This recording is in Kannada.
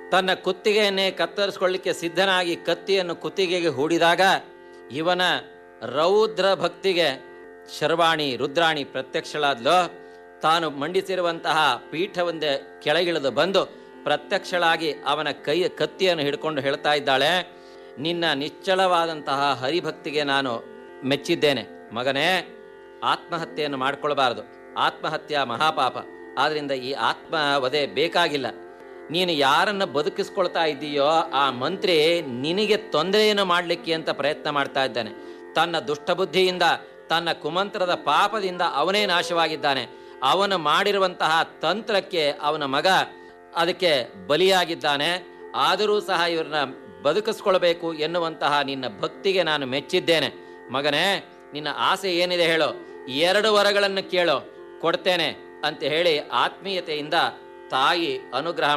ತನ್ನ ಕುತ್ತಿಗೆಯನ್ನೇ ಕತ್ತರಿಸ್ಕೊಳ್ಳಿಕ್ಕೆ ಸಿದ್ಧನಾಗಿ ಕತ್ತಿಯನ್ನು ಕುತ್ತಿಗೆಗೆ ಹೂಡಿದಾಗ ಇವನ ರೌದ್ರ ಭಕ್ತಿಗೆ ಶರ್ವಾಣಿ ರುದ್ರಾಣಿ ಪ್ರತ್ಯಕ್ಷಳಾದ್ಲು ತಾನು ಮಂಡಿಸಿರುವಂತಹ ಪೀಠವೊಂದೇ ಕೆಳಗಿಳಿದು ಬಂದು ಪ್ರತ್ಯಕ್ಷಳಾಗಿ ಅವನ ಕೈ ಕತ್ತಿಯನ್ನು ಹಿಡ್ಕೊಂಡು ಹೇಳ್ತಾ ಇದ್ದಾಳೆ ನಿನ್ನ ನಿಶ್ಚಲವಾದಂತಹ ಹರಿಭಕ್ತಿಗೆ ನಾನು ಮೆಚ್ಚಿದ್ದೇನೆ ಮಗನೇ ಆತ್ಮಹತ್ಯೆಯನ್ನು ಮಾಡಿಕೊಳ್ಬಾರದು ಆತ್ಮಹತ್ಯೆ ಮಹಾಪಾಪ ಆದ್ರಿಂದ ಈ ಆತ್ಮ ವಧೆ ಬೇಕಾಗಿಲ್ಲ ನೀನು ಯಾರನ್ನ ಬದುಕಿಸ್ಕೊಳ್ತಾ ಇದ್ದೀಯೋ ಆ ಮಂತ್ರಿ ನಿನಗೆ ತೊಂದರೆಯನ್ನು ಮಾಡಲಿಕ್ಕೆ ಅಂತ ಪ್ರಯತ್ನ ಮಾಡ್ತಾ ಇದ್ದಾನೆ ತನ್ನ ದುಷ್ಟಬುದ್ಧಿಯಿಂದ ತನ್ನ ಕುಮಂತ್ರದ ಪಾಪದಿಂದ ಅವನೇ ನಾಶವಾಗಿದ್ದಾನೆ ಅವನು ಮಾಡಿರುವಂತಹ ತಂತ್ರಕ್ಕೆ ಅವನ ಮಗ ಅದಕ್ಕೆ ಬಲಿಯಾಗಿದ್ದಾನೆ ಆದರೂ ಸಹ ಇವ್ರನ್ನ ಬದುಕಿಸ್ಕೊಳ್ಬೇಕು ಎನ್ನುವಂತಹ ನಿನ್ನ ಭಕ್ತಿಗೆ ನಾನು ಮೆಚ್ಚಿದ್ದೇನೆ ಮಗನೇ ನಿನ್ನ ಆಸೆ ಏನಿದೆ ಹೇಳು ಎರಡು ವರಗಳನ್ನು ಕೇಳು ಕೊಡ್ತೇನೆ ಅಂತ ಹೇಳಿ ಆತ್ಮೀಯತೆಯಿಂದ ತಾಯಿ ಅನುಗ್ರಹ